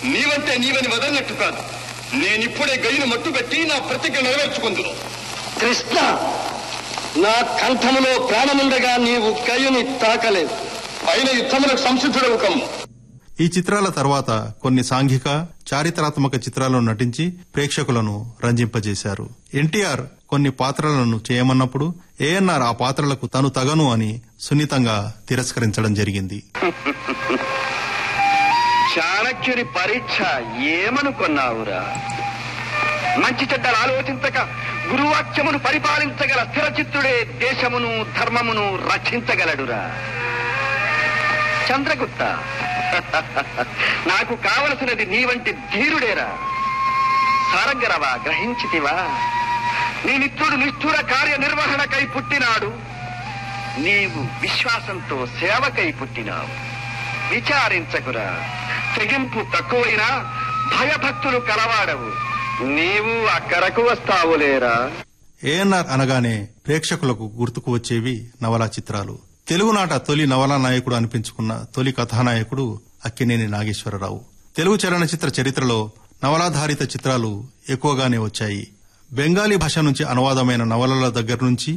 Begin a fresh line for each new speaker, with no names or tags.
నీవంటే నీవని వదలనట్టు కాదు నేనిప్పుడే గయ్యను మట్టుబెట్టి నా ప్రతిజ్ఞ నెరవేర్చుకుందును
కృష్ణ నా కంఠములో ప్రాణముండగా నీవు కయ్యుని తాకలేదు
పైన యుద్ధములకు సంసిద్ధుడవు కమ్ము
ఈ చిత్రాల తర్వాత కొన్ని సాంఘిక చారిత్రాత్మక చిత్రాలను నటించి ప్రేక్షకులను రంజింపజేశారు ఎన్టీఆర్ కొన్ని పాత్రలను చేయమన్నప్పుడు ఏఎన్ఆర్ ఆ పాత్రలకు తను తగను అని సున్నితంగా తిరస్కరించడం జరిగింది
చాణక్యుని పరీక్ష ఏమనుకున్నావురా మంచి చెడ్డలు ఆలోచించక గురువాక్యమును పరిపాలించగల స్థిరచిత్తుడే దేశమును ధర్మమును రక్షించగలడురా చంద్రగుప్త నాకు కావలసినది నీ వంటి ధీరుడేరా సారంగరవా గ్రహించితివా నీ నిత్యుడు నిష్ఠుర కార్యనిర్వహణకై పుట్టినాడు నీవు విశ్వాసంతో సేవకై పుట్టినావు విచారించకురా తెగింపు తక్కువైనా భయభక్తులు కలవాడవు నీవు అక్కడకు వస్తావులేరా
ఏఎన్ఆర్ అనగానే ప్రేక్షకులకు గుర్తుకు వచ్చేవి నవలా చిత్రాలు తెలుగునాట తొలి నవలా నాయకుడు అనిపించుకున్న తొలి కథానాయకుడు అక్కినేని నాగేశ్వరరావు తెలుగు చలనచిత్ర చరిత్రలో నవలాధారిత చిత్రాలు ఎక్కువగానే వచ్చాయి బెంగాలీ భాష నుంచి అనువాదమైన నవలల దగ్గర నుంచి